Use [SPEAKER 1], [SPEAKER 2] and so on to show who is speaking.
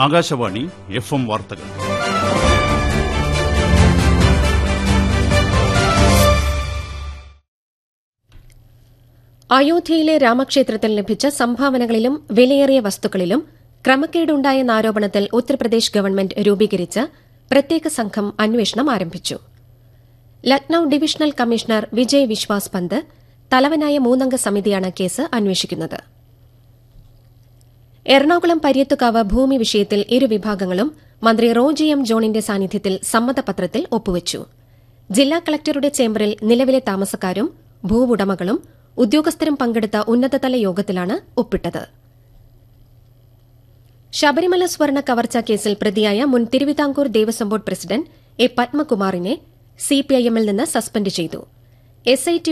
[SPEAKER 1] Akashvani F M വാർത്തകൾ
[SPEAKER 2] അയോധ്യയിലെ രാമക്ഷേത്രത്തിൽ ലഭിച്ച സംഭാവനകളിലും വിലയേറിയ വസ്തുക്കളിലും ക്രമക്കേടുണ്ടായെന്ന ആരോപണത്തിൽ ഉത്തർപ്രദേശ് ഗവൺമെന്റ് രൂപീകരിച്ച പ്രത്യേക സംഘം അന്വേഷണം ആരംഭിച്ചു ലക്നൌ ഡിവിഷണൽ കമ്മീഷണർ വിജയ് വിശ്വാസ് പന്ത് തലവനായ മൂന്നംഗ സമിതിയാണ് കേസ് അന്വേഷിക്കുന്നത് എറണാകുളം പര്യത്തുകാവ് ഭൂമി വിഷയത്തിൽ ഇരുവിഭാഗങ്ങളും മന്ത്രി റോജി എം ജോണിന്റെ സാന്നിധ്യത്തിൽ സമ്മതപത്രത്തിൽ ഒപ്പുവച്ചു ജില്ലാ കളക്ടറുടെ ചേംബറിൽ നിലവിലെ താമസക്കാരും ഭൂവുടമകളും ഉദ്യോഗസ്ഥരും പങ്കെടുത്ത ഉന്നതതല യോഗത്തിലാണ് ഒപ്പിട്ടത് ശബരിമല സ്വർണ്ണ കവർച്ചാ കേസിൽ പ്രതിയായ മുൻ Thiruvithamkoor Devaswom board president A പത്മകുമാറിനെ സിപിഐഎമ്മിൽ നിന്ന് സസ്പെൻഡ് ചെയ്തു എസ്ഐടി